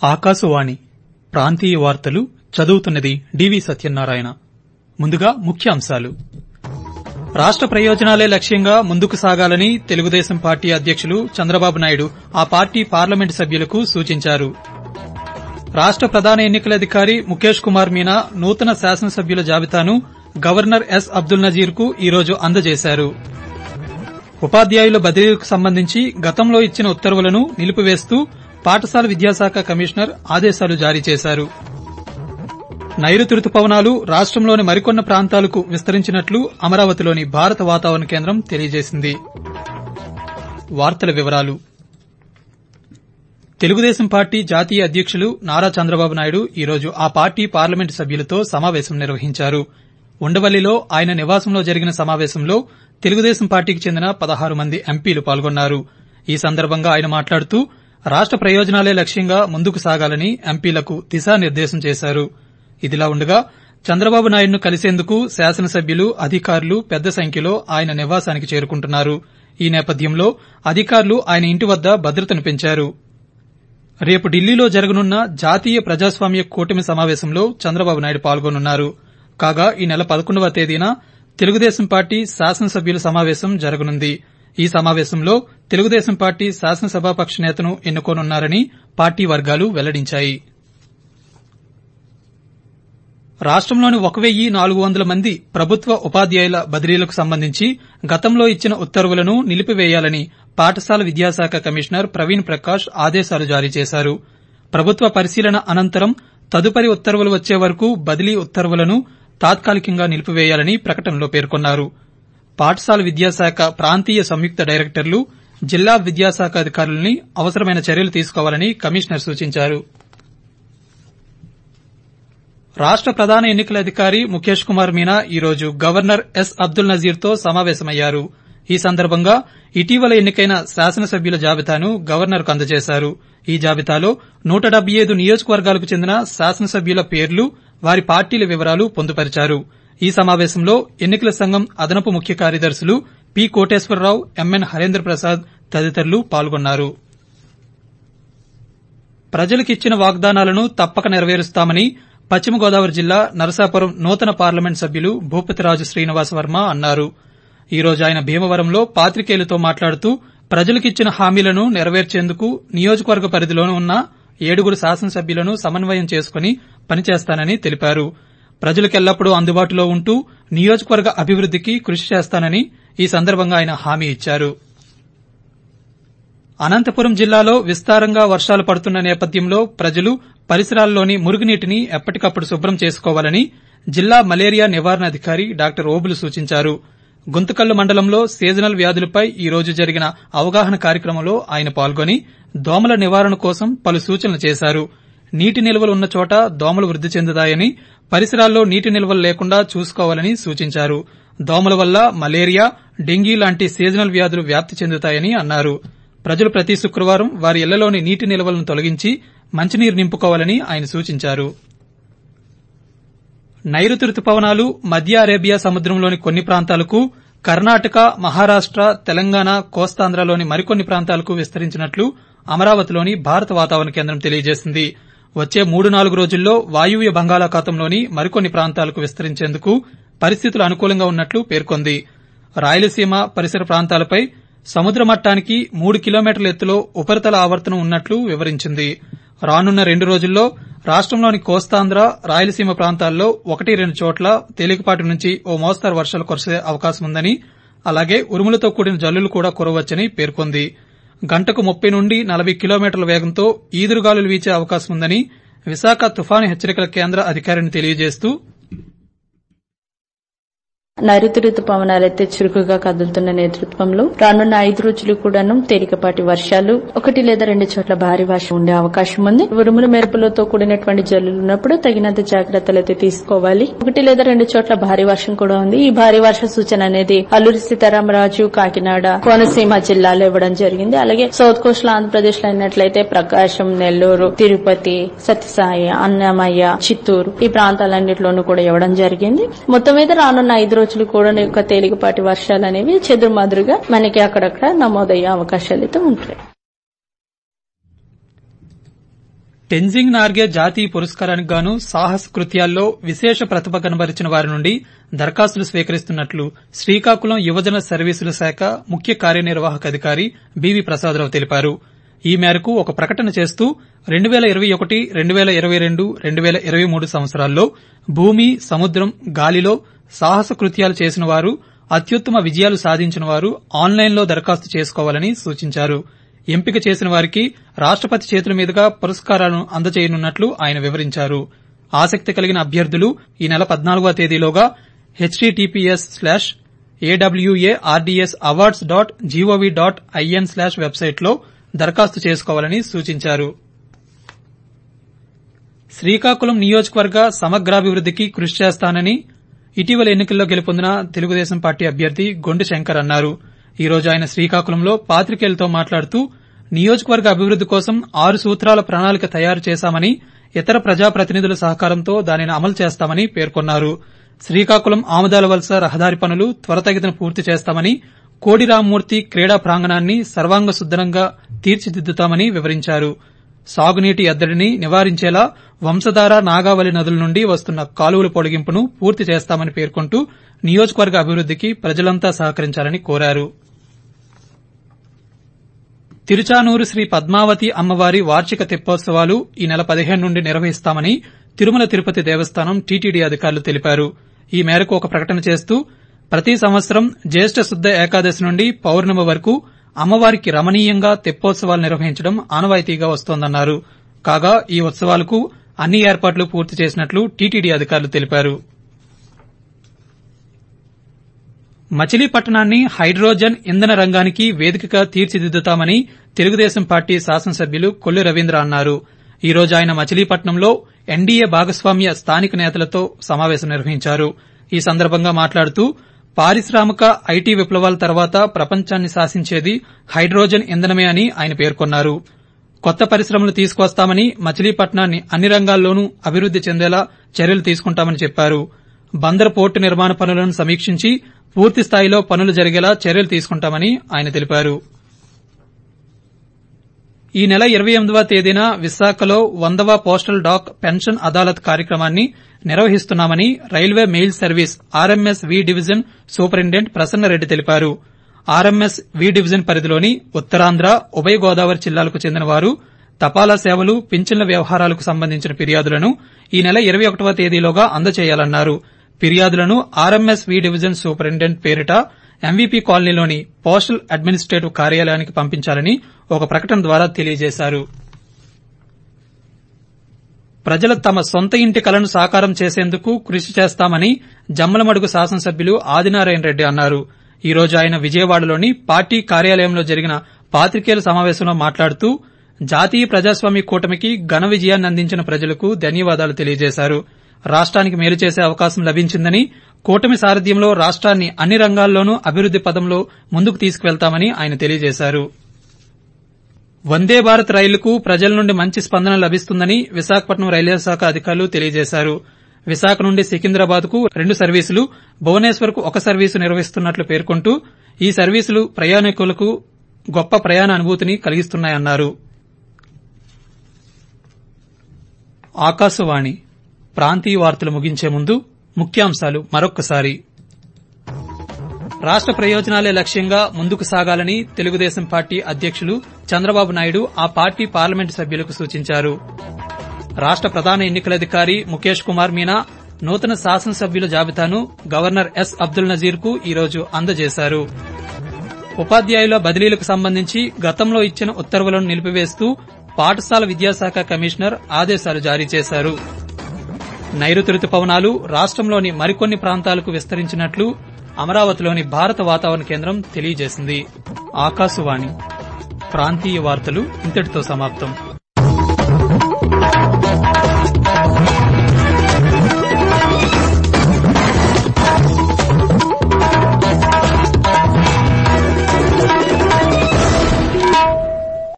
ఆకాశవాణి ప్రాంతీయ వార్తలు చదువుతున్నది డివి సత్యనారాయణ ముందుగా ముఖ్యాంశాలు రాష్ట ప్రయోజనాలే లక్ష్యంగా ముందుకు సాగాలని తెలుగుదేశం పార్టీ అధ్యకులు చంద్రబాబు నాయుడు ఆ పార్టీ పార్లమెంటు సభ్యులకు సూచించారు రాష్ట ప్రధాన ఎన్నికల అధికారి ముఖేష్ కుమార్ మీనా నూతన శాసనసభ్యుల జాబితాను గవర్నర్ ఎస్ అబ్దుల్ నజీర్ కు ఈరోజు అందజేశారు ఉపాధ్యాయుల బదిలీలకు సంబంధించి గతంలో ఇచ్చిన ఉత్తర్వులను నిలిపివేస్తూ పాఠశాల విద్యాశాఖ కమిషనర్ ఆదేశాలు జారీ చేశారు నైరుతి రుతుపవనాలు రాష్టంలోని మరికొన్ని ప్రాంతాలకు విస్తరించినట్లు అమరావతిలోని భారత వాతావరణ కేంద్రం తెలియజేసింది వార్తల వివరాలు తెలుగుదేశం పార్టీ జాతీయ అధ్యకులు నారా చంద్రబాబు నాయుడు ఈరోజు ఆ పార్టీ పార్లమెంటు సభ్యులతో సమావేశం నిర్వహించారు ఉండవల్లిలో ఆయన నివాసంలో జరిగిన సమావేశంలో తెలుగుదేశం పార్టీకి చెందిన పదహారు మంది ఎంపీలు పాల్గొన్నారు ఈ సందర్భంగా ఆయన మాట్లాడుతూ రాష్ట ప్రయోజనాలే లక్ష్యంగా ముందుకు సాగాలని ఎంపీలకు దిశానిర్దేశం చేశారు ఇదిలా ఉండగా చంద్రబాబు నాయుడును కలిసేందుకు శాసనసభ్యులు అధికారులు పెద్ద సంఖ్యలో ఆయన నివాసానికి చేరుకుంటున్నారు ఈ నేపథ్యంలో అధికారులు ఆయన ఇంటి వద్ద భద్రతను పెంచారు రేపు ఢిల్లీలో జరగనున్న జాతీయ ప్రజాస్వామ్య కూటమి సమావేశంలో చంద్రబాబు నాయుడు పాల్గొనున్నారు కాగా ఈ నెల పదకొండవ తేదీన తెలుగుదేశం పార్టీ శాసనసభ్యుల సమావేశం జరగనుంది ఈ సమావేశంలో తెలుగుదేశం పార్టీ శాసనసభాపక్ష నేతను ఎన్నుకోనున్నారని పార్టీ వర్గాలు వెల్లడించాయి రాష్టంలోని ఒక వెయ్యి నాలుగు వందల మంది ప్రభుత్వ ఉపాధ్యాయుల బదిలీలకు సంబంధించి గతంలో ఇచ్చిన ఉత్తర్వులను నిలిపివేయాలని పాఠశాల విద్యాశాఖ కమిషనర్ ప్రవీణ్ ప్రకాష్ ఆదేశాలు జారీ చేశారు ప్రభుత్వ పరిశీలన అనంతరం తదుపరి ఉత్తర్వులు వచ్చే వరకు బదిలీ ఉత్తర్వులను తాత్కాలికంగా నిలిపివేయాలని ప్రకటనలో పేర్కొన్నారు పాఠశాల విద్యాశాఖ ప్రాంతీయ సంయుక్త డైరెక్టర్లు జిల్లా విద్యాశాఖ అధికారులని అవసరమైన చర్యలు తీసుకోవాలని కమిషనర్ సూచించారు రాష్ట ప్రధాన ఎన్నికల అధికారి ముఖేష్ కుమార్ మీనా ఈరోజు గవర్నర్ ఎస్ అబ్దుల్ నజీర్ తో సమావేశమయ్యారు ఈ సందర్భంగా ఇటీవల ఎన్నికైన శాసనసభ్యుల జాబితాను గవర్నర్ కు అందజేశారు ఈ జాబితాలో నూట డెబ్బై ఐదు నియోజకవర్గాలకు చెందిన శాసనసభ్యుల పేర్లు వారి పార్టీల వివరాలు పొందుపరిచారు ఈ సమావేశంలో ఎన్నికల సంఘం అదనపు ముఖ్య కార్యదర్శులు పి కోటేశ్వరరావు ఎంఎన్ హరేంద్ర ప్రసాద్ తదితరులు పాల్గొన్నారు ప్రజలకిచ్చిన వాగ్దానాలను తప్పక నెరవేరుస్తామని పశ్చిమ గోదావరి జిల్లా నరసాపురం నూతన పార్లమెంట్ సభ్యులు భూపతిరాజు శ్రీనివాస వర్మ అన్నారు ఈ రోజు ఆయన భీమవరంలో పాత్రికేయులతో మాట్లాడుతూ ప్రజలకిచ్చిన హామీలను నెరవేర్చేందుకు నియోజకవర్గ పరిధిలో ఉన్న ఏడుగురు శాసనసభ్యులను సమన్వయం చేసుకుని పనిచేస్తానని తెలిపారు ప్రజలకెల్లప్పుడూ అందుబాటులో ఉంటూ నియోజకవర్గ అభివృద్దికి కృషి చేస్తానని ఈ సందర్భంగా ఆయన హామీ ఇచ్చారు అనంతపురం జిల్లాలో విస్తారంగా వర్షాలు పడుతున్న నేపథ్యంలో ప్రజలు పరిసరాల్లోని మురుగునీటిని ఎప్పటికప్పుడు శుభ్రం చేసుకోవాలని జిల్లా మలేరియా నివారణ అధికారి డాక్టర్ ఓబులు సూచించారు గుంతకల్లు మండలంలో సీజనల్ వ్యాధులపై ఈ రోజు జరిగిన అవగాహన కార్యక్రమంలో ఆయన పాల్గొని దోమల నివారణ కోసం పలు సూచనలు చేశారు నీటి నిల్వలు ఉన్న చోట దోమలు వృద్ది చెందుతాయని పరిసరాల్లో నీటి నిల్వలు లేకుండా చూసుకోవాలని సూచించారు దోమల వల్ల మలేరియా డెంగీ లాంటి సీజనల్ వ్యాధులు వ్యాప్తి చెందుతాయని అన్నారు ప్రజలు ప్రతి శుక్రవారం వారి ఇళ్లలోని నీటి నిల్వలను తొలగించి మంచినీరు నింపుకోవాలని ఆయన సూచించారు నైరుతి రుతుపవనాలు మధ్య అరేబియా సముద్రంలోని కొన్ని ప్రాంతాలకు కర్ణాటక మహారాష్ట తెలంగాణ కోస్తాంధ్రలోని మరికొన్ని ప్రాంతాలకు విస్తరించినట్లు అమరావతిలోని భారత వాతావరణ కేంద్రం తెలియజేసింది వచ్చే మూడు నాలుగు రోజుల్లో వాయువ్య బంగాళాఖాతంలోని మరికొన్ని ప్రాంతాలకు విస్తరించేందుకు పరిస్థితులు అనుకూలంగా ఉన్నట్లు పేర్కొంది రాయలసీమ పరిసర ప్రాంతాలపై సముద్ర మట్టానికి మూడు కిలోమీటర్ల ఎత్తులో ఉపరితల ఆవర్తనం ఉన్నట్లు వివరించింది రానున్న రెండు రోజుల్లో రాష్టంలోని కోస్తాంధ్ర రాయలసీమ ప్రాంతాల్లో ఒకటి రెండు చోట్ల తేలికపాటి నుంచి ఓ మోస్తరు వర్షాలు కురిసే అవకాశం ఉందని అలాగే ఉరుములతో కూడిన జల్లులు కూడా కురవచ్చని పేర్కొంది గంటకు ముప్పై నుండి నలభై కిలోమీటర్ల వేగంతో ఈదురుగాలులు వీచే అవకాశం ఉందని విశాఖ తుఫాను హెచ్చరికల కేంద్ర అధికారిని తెలియజేస్తూ నైరుతి రుతుపవనాలైతే చురుకుగా కదులుతున్న నేతృత్వంలో రానున్న ఐదు రోజులు కూడాను తేలికపాటి వర్షాలు ఒకటి లేదా రెండు చోట్ల భారీ వర్షం ఉండే అవకాశం ఉంది ఉరుముల మెరుపులతో కూడినటువంటి జల్లులు ఉన్నప్పుడు తగినంత జాగ్రత్తలు అయితే తీసుకోవాలి ఒకటి లేదా రెండు చోట్ల భారీ వర్షం కూడా ఉంది ఈ భారీ వర్ష సూచన అనేది అల్లూరి సీతారామరాజు కాకినాడ కోనసీమ జిల్లాలో ఇవ్వడం జరిగింది అలాగే సౌత్ కోస్ట్ ఆంధ్రప్రదేశ్ లో అయినట్లయితే ప్రకాశం నెల్లూరు తిరుపతి సత్యసాయి అన్నమయ్య చిత్తూరు ఈ ప్రాంతాలన్నింటిలోనూ కూడా ఇవ్వడం జరిగింది మొత్తం మీద రానున్న ఐదు రోజులు కూడా యొక్క తేలికపాటి వర్షాలు అనేవి చెదురుమదురుగా మనకి అక్కడక్కడ నమోదయ్యే అవకాశాలు అయితే ఉంటాయి టెన్జింగ్ నార్గే జాతీయ పురస్కారానికి గాను సాహస కృత్యాల్లో విశేష ప్రతిభ కనబరిచిన వారి నుండి దరఖాస్తులు స్వీకరిస్తున్నట్లు శ్రీకాకుళం యువజన సర్వీసుల శాఖ ముఖ్య కార్యనిర్వాహక అధికారి బివి ప్రసాదరావు తెలిపారు ఈ మేరకు ఒక ప్రకటన చేస్తూ రెండు వేల ఇరవై ఒకటి రెండు వేల ఇరవై రెండు రెండు వేల ఇరవై మూడు సంవత్సరాల్లో భూమి సముద్రం గాలిలో సాహస కృత్యాలు చేసిన వారు అత్యుత్తమ విజయాలు సాధించిన వారు ఆన్లైన్లో దరఖాస్తు చేసుకోవాలని సూచించారు ఎంపిక చేసిన వారికి రాష్టపతి చేతుల మీదుగా పురస్కారాలను అందజేయనున్నట్లు ఆయన వివరించారు ఆసక్తి కలిగిన అభ్యర్థులు ఈ నెల పద్నాలుగవ తేదీలోగా HTTPS slash AWA RDS awards dot GOV dot IN slash వెబ్సైట్లో దరఖాస్తు చేసుకోవాలని సూచించారు శ్రీకాకుళం నియోజకవర్గ సమగ్రాభివృద్దికి కృషి చేస్తానని ఇటీవల ఎన్నికల్లో గెలుపొందిన తెలుగుదేశం పార్టీ అభ్యర్థి గొండు శంకర్ అన్నారు ఈ రోజు ఆయన శ్రీకాకుళంలో పాతికేయులతో మాట్లాడుతూ నియోజకవర్గ అభివృద్ది కోసం ఆరు సూత్రాల ప్రణాళిక తయారు చేశామని ఇతర ప్రజాప్రతినిధుల సహకారంతో దానిని అమలు చేస్తామని పేర్కొన్నారు శ్రీకాకుళం ఆమదాల వలస రహదారి పనులు త్వరతగితన పూర్తి చేస్తామని కోడి రామ్మూర్తి క్రీడా ప్రాంగణాన్ని సర్వాంగ సుందరంగా తీర్చిదిద్దుతామని వివరించారు సాగునీటి ఎద్దడిని నివారించేలా వంశధార నాగావళి నదుల నుండి వస్తున్న కాలువల పొడిగింపును పూర్తి చేస్తామని పేర్కొంటూ నియోజకవర్గ అభివృద్దికి ప్రజలంతా సహకరించాలని కోరారు తిరుచానూరు శ్రీ పద్మావతి అమ్మవారి వార్షిక తెప్పోత్సవాలు ఈ నెల పదిహేను నుండి నిర్వహిస్తామని తిరుమల తిరుపతి దేవస్థానం టీటీడీ అధికారులు తెలిపారు ఈ మేరకు ఒక ప్రకటన చేస్తూ ప్రతి సంవత్సరం జ్యేష్ఠ శుద్ద ఏకాదశి నుండి పౌర్ణమి వరకు అమ్మవారికి రమణీయంగా తెప్పోత్సవాలు నిర్వహించడం ఆనవాయితీగా వస్తోందన్నారు కాగా ఈ ఉత్సవాలకు అన్ని ఏర్పాట్లు పూర్తి చేసినట్లు టీటీడీ అధికారులు తెలిపారు మచిలీపట్నాన్ని హైడ్రోజన్ ఇంధన రంగానికి వేదికగా తీర్చిదిద్దుతామని తెలుగుదేశం పార్టీ శాసనసభ్యులు కొల్లు రవీంద్ర అన్నారు ఈ రోజు ఆయన మచిలీపట్నంలో ఎన్డీఏ భాగస్వామ్య స్థానిక నేతలతో సమావేశం నిర్వహించారు ఈ సందర్భంగా మాట్లాడుతూ పారిశ్రామిక ఐటీ విప్లవాల తర్వాత ప్రపంచాన్ని శాసించేది హైడ్రోజన్ ఇంధనమే అని ఆయన పేర్కొన్నారు కొత్త పరిశ్రమలు తీసుకువస్తామని మచిలీపట్నాన్ని అన్ని రంగాల్లోనూ అభివృద్ది చెందేలా చర్యలు తీసుకుంటామని చెప్పారు బందర్ పోర్టు నిర్మాణ పనులను సమీక్షించి పూర్తి స్థాయిలో పనులు జరిగేలా చర్యలు తీసుకుంటామని ఆయన తెలిపారు ఈ నెల ఇరవై ఎనిమిదవ తేదీన విశాఖలో వందవ పోస్టల్ డాక్ పెన్షన్ అదాలత్ కార్యక్రమాన్ని నిర్వహిస్తున్నామని railway mail service RMS V division superintendent Prasanna Reddy తెలిపారు ఆర్ఎంఎస్ వి డివిజన్ పరిధిలోని ఉత్తరాంధ్ర ఉభయ గోదావరి జిల్లాలకు చెందిన వారు తపాలా సేవలు పింఛన్ల వ్యవహారాలకు సంబంధించిన ఫిర్యాదులను ఈ నెల ఇరవై ఒకటవ తేదీలోగా అందజేయాలన్నారు ఫిర్యాదులను ఆర్ఎంఎస్ వి డివిజన్ సూపరింటెండెంట్ పేరిట ఎంవీపీ కాలనీలోని పోస్టల్ అడ్మినిస్టేటివ్ కార్యాలయానికి పంపించాలని ఒక ప్రకటన ద్వారా తెలియజేశారు ప్రజలు తమ సొంత ఇంటి కలను సాకారం చేసేందుకు కృషి చేస్తామని జమ్మలమడుగు శాసనసభ్యులు ఆదినారాయణ రెడ్డి అన్నారు ఈ రోజు ఆయన విజయవాడలోని పార్టీ కార్యాలయంలో జరిగిన పాతికేయుల సమావేశంలో మాట్లాడుతూ జాతీయ ప్రజాస్వామ్య కూటమికి ఘన విజయాన్ని అందించిన ప్రజలకు ధన్యవాదాలు తెలియజేశారు రాష్ట్రానికి మేలు చేసే అవకాశం లభించిందని కూటమి సారథ్యంలో రాష్ట్రాన్ని అన్ని రంగాల్లోనూ అభివృద్ది పదంలో ముందుకు తీసుకువెళ్తామని ఆయన తెలియజేశారు వందే భారత్ రైలుకు ప్రజల నుండి మంచి స్పందన లభిస్తుందని విశాఖపట్నం రైల్వే శాఖ అధికారులు తెలియజేశారు విశాఖ నుండి సికింద్రాబాద్ కు రెండు సర్వీసులు భువనేశ్వర్ కు ఒక సర్వీసు నిర్వహిస్తున్నట్లు పేర్కొంటూ ఈ సర్వీసులు ప్రయాణికులకు గొప్ప ప్రయాణ అనుభూతిని కలిగిస్తున్నాయన్నారు ఆకాశవాణి ప్రాంతీయ వార్తలు ముగించే ముందు ముఖ్యాంశాలు మరొక్కసారి రాష్ట ప్రయోజనాలే లక్ష్యంగా ముందుకు సాగాలని తెలుగుదేశం పార్టీ అధ్యకులు చంద్రబాబు నాయుడు ఆ పార్టీ పార్లమెంటు సభ్యులకు సూచించారు రాష్ట ప్రధాన ఎన్నికల ముఖేష్ కుమార్ మీనా నూతన శాసనసభ్యుల జాబితాను గవర్నర్ ఎస్ అబ్దుల్ నజీర్ కు ఈరోజు అందజేశారు ఉపాధ్యాయుల బదిలీలకు సంబంధించి గతంలో ఇచ్చిన ఉత్తర్వులను నిలిపివేస్తూ పాఠశాల విద్యాశాఖ కమిషనర్ ఆదేశాలు జారీ చేశారు నైరుతి రుతుపవనాలు రాష్టంలోని మరికొన్ని ప్రాంతాలకు విస్తరించినట్లు అమరావతిలోని భారత వాతావరణ కేంద్రం తెలియజేసింది ఆకాశవాణి ప్రాంతీయ వార్తలు ఇంతటితో సమాప్తం